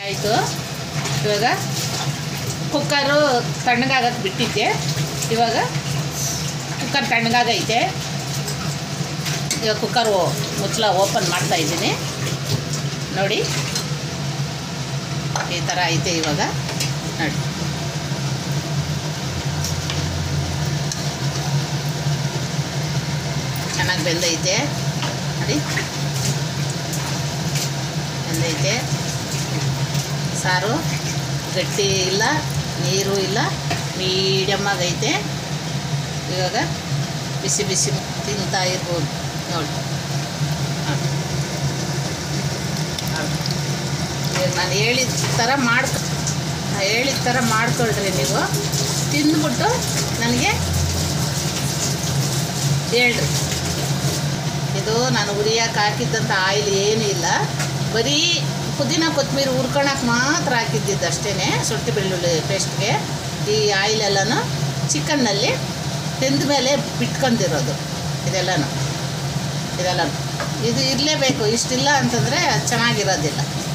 ಆಯಿತು ಇವಾಗ ಕುಕ್ಕರು ತಣ್ಣಗಾಗಕ್ಕೆ ಬಿಟ್ಟಿದ್ದೆ ಇವಾಗ ಕುಕ್ಕರ್ ತಣ್ಣಗಾಗೈತೆ ಇವಾಗ ಕುಕ್ಕರ್ ಮುಚ್ಚಳ ಓಪನ್ ಮಾಡ್ತಾ ಇದ್ದೀನಿ ನೋಡಿ ಈ ಥರ ಐತೆ ಇವಾಗ ನೋಡಿ ಚೆನ್ನಾಗಿ ಬೆಂದೈತೆ ನೋಡಿ ಬೆಂದೈತೆ ಸಾರು ಗಟ್ಟಿ ಇಲ್ಲ ನೀರು ಇಲ್ಲ ಮೀಡಿಯಮ್ ಆಗೈತೆ ಇವಾಗ ಬಿಸಿ ಬಿಸಿ ತಿಂತಾ ಇರ್ಬೋದು ನೋಡಿ ನೋಡಿ. ನೋಡಿ. ಇವಾಗ ನಾನು ಹೇಳಿದ ಥರ ಮಾಡ್ಕೊ ಹೇಳಿದ ಥರ ಮಾಡ್ಕೊಳ್ರಿ ನೀವು ತಿಂದ್ಬಿಟ್ಟು ನನಗೆ ಹೇಳ್ರಿ ಇದು ನಾನು ಉರಿಯಕ್ಕೆ ಹಾಕಿದ್ದಂಥ ಆಯಿಲ್ ಏನೂ ಇಲ್ಲ ಬರೀ ಪುದೀನ ಕೊತ್ತಂಬರಿ ಹುರ್ಕೊಳಕ್ಕೆ ಮಾತ್ರ ಹಾಕಿದ್ದಿದ್ದು ಅಷ್ಟೇ ಶುಂಠಿ ಬೆಳ್ಳುಳ್ಳಿ ಪೇಸ್ಟ್ಗೆ ಈ ಆಯಿಲ್ ಎಲ್ಲನೂ ಚಿಕನ್ನಲ್ಲಿ ಬೆಂದ ಮೇಲೆ ಬಿಟ್ಕೊಂಡಿರೋದು ಇದೆಲ್ಲನೂ ಇದೆಲ್ಲ ಇದು ಇರಲೇಬೇಕು ಇಷ್ಟಿಲ್ಲ ಅಂತಂದರೆ ಚೆನ್ನಾಗಿರೋದಿಲ್ಲ